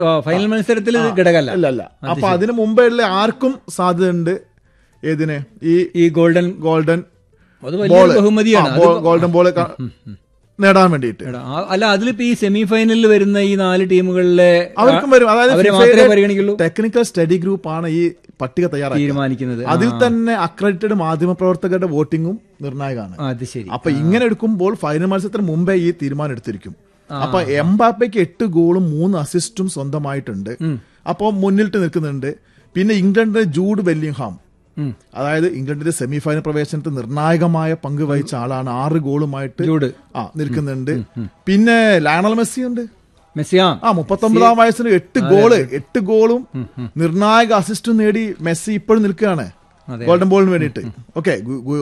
ഓ, final മത്സരത്തിൽ ഇത് ഘടകമല്ല അല്ല അല്ല അപ്പൊ അതിന് മുമ്പേ ഉള്ള ആർക്കും സാധ്യതയുണ്ട് ഏതിന് ഈ ഈ ഗോൾഡൻ ഗോൾഡൻ അത് വലിയൊരു ബഹുമതിയാണ് അത് ഗോൾഡൻ ബോൾ നേടാൻ വേണ്ടിയിട്ട് എടാ, ആ- അല്ല അതിലിപ്പോ ഈ സെമി ഫൈനലിൽ വരുന്ന ഈ നാല് ടീമുകളിലെ അവർക്കും വരും അതായത് അവരെ ഫിഫയുടെ മാത്രമേ പരിഗണിക്കുള്ളൂ ടെക്നിക്കൽ സ്റ്റഡി ഗ്രൂപ്പ് ആണ് ഈ പട്ടിക തയ്യാറാക്കി തീരുമാനിക്കുന്നത് അതിൽ തന്നെ അക്രഡിറ്റഡ് മാധ്യമപ്രവർത്തകരുടെ വോട്ടിങ്ങും നിർണായകമാണ് ആ, അത് ശരി അപ്പൊ ഇങ്ങനെ എടുക്കുമ്പോൾ ഫൈനൽ മത്സരത്തിന് മുമ്പേ ഈ തീരുമാനം എടുത്തിരിക്കും അപ്പൊ എംബാപ്പയ്ക്ക് എട്ട് ഗോളും മൂന്ന് അസിസ്റ്റും സ്വന്തമായിട്ടുണ്ട് അപ്പൊ മുന്നിട്ട് നിൽക്കുന്നുണ്ട് പിന്നെ ഇംഗ്ലണ്ടിന്റെ ജൂഡ് വെല്ലിംഗ്ഹാം ഉം. അതായത് ഇംഗ്ലണ്ടിന്റെ സെമി ഫൈനൽ പ്രവേശനത്തിൽ നിർണായകമായ പങ്ക് വഹിച്ച ആളാണ് ആറ് ഗോളുമായിട്ട് ജൂഡ് ആ നിൽക്കുന്നുണ്ട് പിന്നെ ലയണൽ മെസ്സി ഉണ്ട് മെസ്സിയാ ആ മുപ്പത്തൊമ്പതാം വയസ്സിന് എട്ട് ഗോള് എട്ട് ഗോളും നിർണായക അസിസ്റ്റും നേടി മെസ്സി ഇപ്പോഴും നിൽക്കുകയാണ് അതെ. ഗോൾഡൻ ബോളിന് വേണ്ടിയിട്ട് ഓക്കെ